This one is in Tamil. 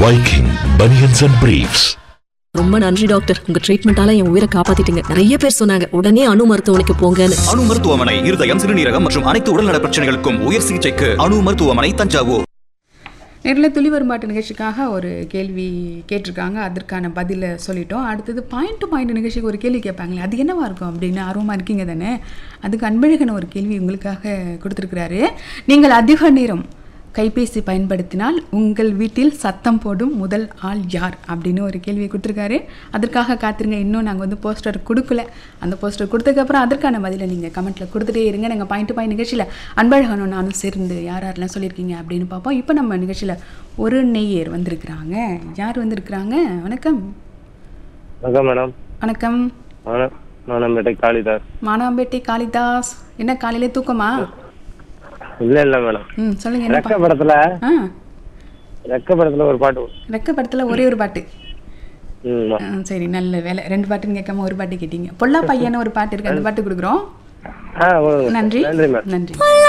Viking Bunions and Briefs. ரொம்ப நன்றி டாக்டர் உங்க ட்ரீட்மெண்டால என் உயிரை காப்பாத்திட்டீங்க நிறைய பேர் சொன்னாங்க உடனே அணு மருத்துவமனைக்கு போங்கன்னு அணு மருத்துவமனை இருதயம் சிறுநீரகம் மற்றும் அனைத்து உடல்நல பிரச்சனைகளுக்கும் உயர் சிகிச்சைக்கு அணு மருத்துவமனை தஞ்சாவூர் நேரில் துளி வரும்பாட்டு நிகழ்ச்சிக்காக ஒரு கேள்வி கேட்டிருக்காங்க அதற்கான பதிலை சொல்லிட்டோம் அடுத்தது பாயிண்ட் டு பாயிண்ட் நிகழ்ச்சிக்கு ஒரு கேள்வி கேட்பாங்களே அது என்னவா இருக்கும் அப்படின்னு ஆர்வமாக இருக்கீங்க தானே அதுக்கு அன்பழகன் ஒரு கேள்வி உங்களுக்காக கொடுத்துருக்கிறாரு நீங்கள் அதிக நேரம் கைபேசி பயன்படுத்தினால் உங்கள் வீட்டில் சத்தம் போடும் முதல் ஆள் யார் அப்படின்னு ஒரு கேள்வியை கொடுத்துருக்காரு அதற்காக காத்திருங்க இன்னும் நாங்கள் வந்து போஸ்டர் கொடுக்கல அந்த போஸ்டர் கொடுத்ததுக்கப்புறம் அதற்கான பதிலை நீங்கள் கமெண்ட்டில் கொடுத்துட்டே இருங்க நாங்கள் பாயிண்ட் டு பாயிண்ட் நிகழ்ச்சியில் அன்பழகனும் நானும் சேர்ந்து யார் யாரெல்லாம் சொல்லியிருக்கீங்க அப்படின்னு பார்ப்போம் இப்போ நம்ம நிகழ்ச்சியில் ஒரு நெய்யர் வந்திருக்கிறாங்க யார் வந்திருக்கிறாங்க வணக்கம் வணக்கம் மேடம் வணக்கம் மானம் மானம்பேட்டை காளிதாஸ் மானாம்பேட்டை காளிதாஸ் என்ன காலையில தூக்கமா இல்ல இல்ல மேடம் ம் சொல்லுங்க என்ன ரெக்க பா- படத்துல ஆ ரெக்க படத்துல ஒரு பாட்டு ரெக்க படத்தில் ஒரே ஒரு பாட்டு ம் ஆ, சரி நல்ல வேலை ரெண்டு பாட்டுன்னு கேட்காம ஒரு பாட்டு கேட்டீங்க பொல்லா பையன்னு ஒரு பாட்டு இருக்கு அந்த பாட்டு கொடுக்குறோம் ஆ கொடுங்க. நன்றி நன்றி மேடம் நன்றி